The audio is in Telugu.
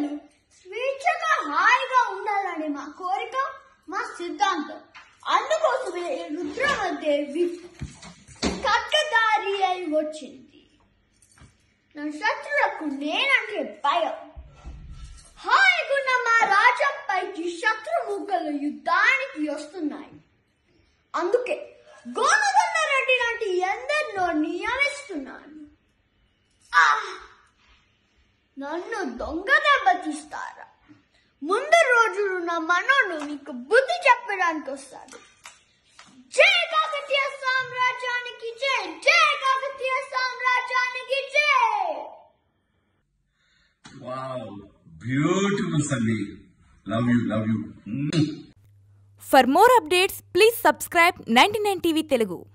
ప్రజలు స్వేచ్ఛగా హాయిగా ఉండాలని మా కోరిక మా సిద్ధాంతం అందుకోసమే రుద్రమదేవి కట్టదారి అయి వచ్చింది నా శత్రులకు నేనంటే భయం హాయిగున్న మా రాజంపైకి శత్రుముఖలు యుద్ధానికి వస్తున్నాయి అందుకే గోనగొండ రెడ్డి లాంటి ఎందరినో నియమిస్తున్నాను ఆ! నన్ను దొంగ దెబ్బతీస్తారా ముందు రోజు నా మనోడు నీకు బుద్ధి చెప్పడానికి వస్తాడు జై కాకతీయ సామ్రాజ్యానికి జై జై కాకతీయ సామ్రాజ్యానికి జై వావ్ బ్యూటిఫుల్ సండి love you love you For more updates, please subscribe 99 TV Telugu.